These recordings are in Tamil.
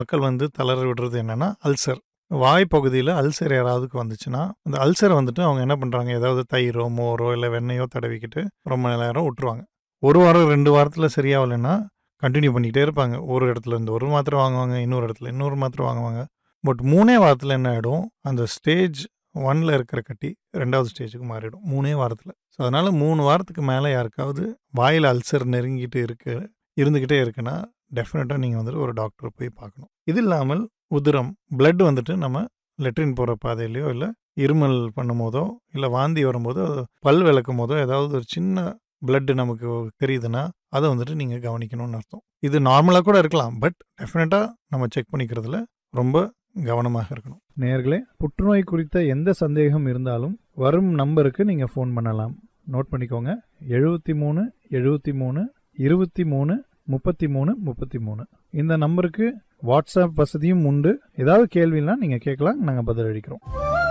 மக்கள் வந்து தளர விடுறது என்னன்னா அல்சர் வாய் பகுதியில் அல்சர் யாராவதுக்கு வந்துச்சுன்னா அந்த அல்சரை வந்துட்டு அவங்க என்ன பண்ணுறாங்க ஏதாவது தயிரோ மோரோ இல்லை வெண்ணெயோ தடவிக்கிட்டு ரொம்ப நேரம் விட்டுருவாங்க ஒரு வாரம் ரெண்டு வாரத்தில் சரியாகலைன்னா கண்டினியூ பண்ணிக்கிட்டே இருப்பாங்க ஒரு இடத்துல இருந்து ஒரு மாத்திரை வாங்குவாங்க இன்னொரு இடத்துல இன்னொரு மாத்திரை வாங்குவாங்க பட் மூணே வாரத்தில் என்ன ஆகிடும் அந்த ஸ்டேஜ் ஒன்ல இருக்கிற கட்டி ரெண்டாவது ஸ்டேஜுக்கு மாறிடும் மூணே வாரத்தில் ஸோ அதனால் மூணு வாரத்துக்கு மேலே யாருக்காவது வாயில் அல்சர் நெருங்கிட்டு இருக்கு இருந்துக்கிட்டே இருக்குன்னா டெஃபினட்டாக நீங்கள் வந்துட்டு ஒரு டாக்டரை போய் பார்க்கணும் இது இல்லாமல் உதிரம் பிளட் வந்துட்டு நம்ம லெட்ரின் போகிற பாதையிலையோ இல்லை இருமல் பண்ணும் போதோ இல்லை வாந்தி வரும்போதோ பல் விளக்கும் போதோ ஏதாவது ஒரு சின்ன பிளட் நமக்கு தெரியுதுன்னா அதை வந்துட்டு நீங்கள் கவனிக்கணும்னு அர்த்தம் இது நார்மலாக கூட இருக்கலாம் பட் டெஃபினட்டாக நம்ம செக் பண்ணிக்கிறதுல ரொம்ப கவனமாக இருக்கணும் நேர்களே புற்றுநோய் குறித்த எந்த சந்தேகம் இருந்தாலும் வரும் நம்பருக்கு நீங்கள் ஃபோன் பண்ணலாம் நோட் பண்ணிக்கோங்க எழுபத்தி மூணு எழுபத்தி மூணு இருபத்தி மூணு முப்பத்தி மூணு முப்பத்தி மூணு இந்த நம்பருக்கு வாட்ஸ்அப் வசதியும் உண்டு ஏதாவது கேள்வினா நீங்கள் கேட்கலாம் நாங்கள் பதில் அளிக்கிறோம்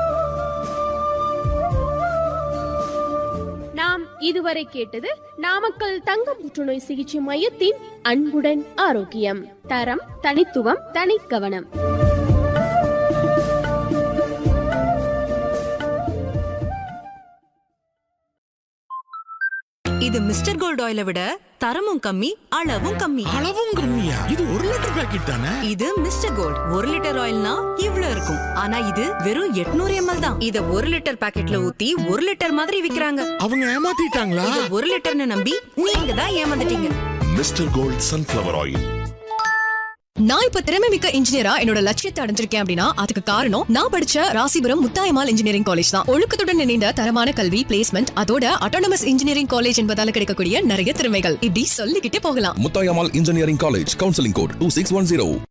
நாம் இதுவரை கேட்டது நாமக்கல் தங்க புற்றுநோய் சிகிச்சை மையத்தின் அன்புடன் ஆரோக்கியம் தரம் தனித்துவம் தனிக்கவனம் இது மிஸ்டர் கோல்ட் ஆயிலை விட தரமும் கம்மி அளவும் கம்மி அளவும் கம்மியா இது ஒரு லிட்டர் பாக்கெட் தானே இது மிஸ்டர் கோல்ட் ஒரு லிட்டர் ஆயில்னா இவ்ளோ இருக்கும் ஆனா இது வெறும் 800 எம்எல் தான் இத ஒரு லிட்டர் பாக்கெட்ல ஊத்தி ஒரு லிட்டர் மாதிரி விக்கிறாங்க அவங்க ஏமாத்திட்டாங்களா இத ஒரு லிட்டர்னு நம்பி நீங்க தான் ஏமாந்துட்டீங்க மிஸ்டர் கோல்ட் சன்ஃப்ளவர் ஆயில் நான் இப்ப திறமை மிக்க இன்ஜினியரா என்னோட லட்சியத்தை அடைஞ்சிருக்கேன் அப்படின்னா அதுக்கு காரணம் நான் படிச்ச ராசிபுரம் முத்தாயமால் இன்ஜினியரிங் காலேஜ் தான் ஒழுக்கத்துடன் இணைந்த தரமான கல்வி பிளேஸ்மெண்ட் அதோட அட்டானமஸ் இன்ஜினியரிங் காலேஜ் என்பதால கிடைக்கக்கூடிய நிறைய திறமைகள் இப்படி சொல்லிக்கிட்டே போகலாம் Muthayammal engineering college counselling code two six one zero